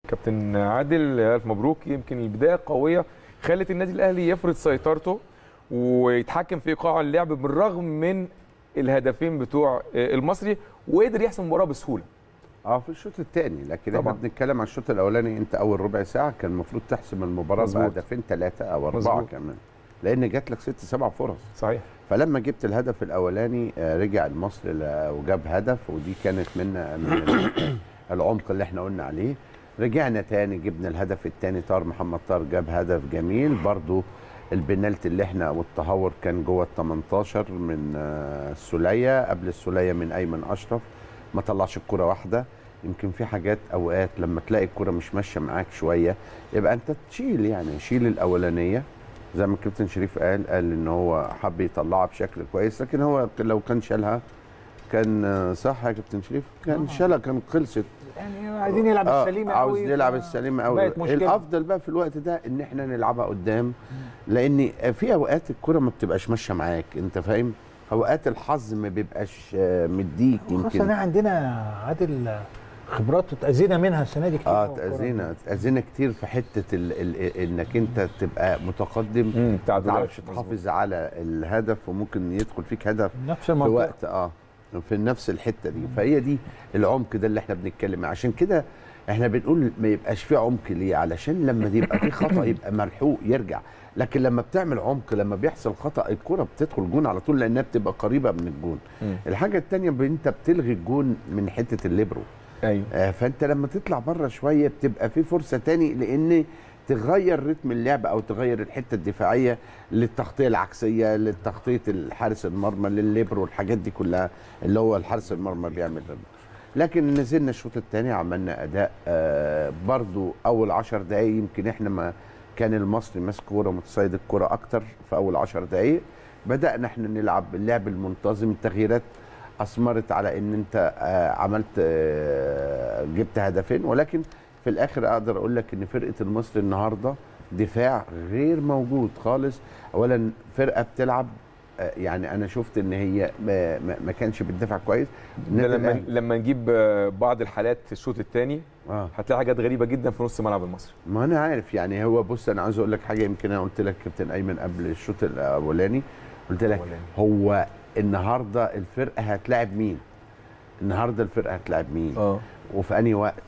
كابتن عادل الف مبروك يمكن البدايه قويه خلت النادي الاهلي يفرض سيطرته ويتحكم في ايقاع اللعب بالرغم من الهدفين بتوع المصري وقدر يحسم المباراه بسهوله اه في الشوط الثاني لكن طبعاً. احنا بنتكلم عن الشوط الاولاني انت اول ربع ساعه كان المفروض تحسم المباراه مظبوط. بهدفين ثلاثه او اربعه مظبوط. كمان لان جات لك ست سبع فرص صحيح فلما جبت الهدف الاولاني آه، رجع المصري ل- وجاب هدف ودي كانت من من ال- العمق اللي احنا قلنا عليه رجعنا تاني جبنا الهدف الثاني طار محمد طار جاب هدف جميل برضو البنالتي اللي احنا والتهور كان جوه ال 18 من آه، السوليه قبل السوليه من ايمن اشرف ما طلعش الكره واحده يمكن في حاجات اوقات لما تلاقي الكره مش ماشيه معاك شويه يبقى انت تشيل يعني شيل الاولانيه زي ما الكابتن شريف قال قال ان هو حب يطلعها بشكل كويس لكن هو لو كان شالها كان آه، صح يا كابتن شريف كان آه. شالها كان خلصت يعني عايزين يلعب آه، السليم عاوز قوي يلعب ف- السليم قوي بقت مشكلة. الافضل بقى في الوقت ده ان احنا نلعبها قدام لان في اوقات الكره ما بتبقاش ماشيه معاك انت فاهم اوقات الحظ ما بيبقاش آه، مديك خاصة ان يمكن عندنا عادل خبرات اتأذينا منها السنة دي كتير اه في الكورة. تاذينا تاذينا كتير في حته ال ال انك انت تبقى متقدم امم ما تعادلات تعرفش مظبوط. تحافظ على الهدف وممكن يدخل فيك هدف نفس في المنطقة وقت اه في نفس الحته دي فهي دي العمق ده اللي احنا بنتكلم عنه. عشان كده احنا بنقول ما يبقاش في عمق ليه علشان لما يبقى في خطا يبقى ملحوق يرجع لكن لما بتعمل عمق لما بيحصل خطا الكره بتدخل جون على طول لانها بتبقى قريبه من الجون مم. الحاجه الثانيه انت بتلغي الجون من حته الليبرو ايوه آه، فانت لما تطلع بره شويه بتبقى في فرصه تاني لان تغير رتم اللعب او تغير الحته الدفاعيه للتغطيه العكسيه للتغطيه الحارس المرمى للليبرو الحاجات دي كلها اللي هو الحارس المرمى بيعمل ده. لكن نزلنا الشوط الثاني عملنا اداء آه، برضو اول 10 دقائق يمكن احنا ما كان المصري ماسك كوره متصيد الكوره اكتر في اول 10 دقائق بدانا احنا نلعب اللعب المنتظم التغييرات اثمرت على ان انت آه، عملت آه، جبت هدفين ولكن في الاخر اقدر اقول لك ان فرقه المصري النهارده دفاع غير موجود خالص اولا فرقه بتلعب آه، يعني انا شفت ان هي ما, ما- ما كانش بتدافع كويس ده النادي لما الأهلي- لما نجيب آه، بعض الحالات في الشوط الثاني اه هتلاقي حاجات غريبه جدا في نص ملعب المصري ما انا عارف يعني هو بص انا عايز اقول لك حاجه يمكن انا قلت لك كابتن ايمن قبل الشوط الاولاني قلت لك الأولاني. هو النهارده الفرقه هتلاعب مين النهارده الفرقه هتلاعب مين اه وفي انهي وقت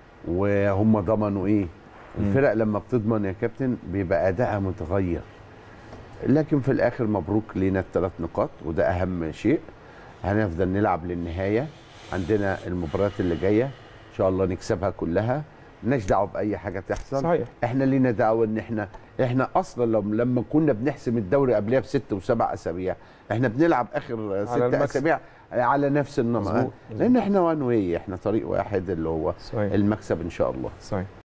وهم ضمنوا ايه مم. الفرق لما بتضمن يا كابتن بيبقى ادائها متغير لكن في الاخر مبروك لينا الثلاث نقاط وده اهم شيء هنفضل نلعب للنهايه عندنا المباريات اللي جايه ان شاء الله نكسبها كلها مالناش دعوه باي حاجه تحصل صحيح احنا لينا دعوه ان احنا احنا اصلا لما لما كنا بنحسم الدوري قبلها بست وسبع اسابيع احنا بنلعب اخر ست المكسب. اسابيع على نفس النمط مظبوط، لان احنا وان واي احنا طريق واحد اللي هو صحيح المكسب ان شاء الله صحيح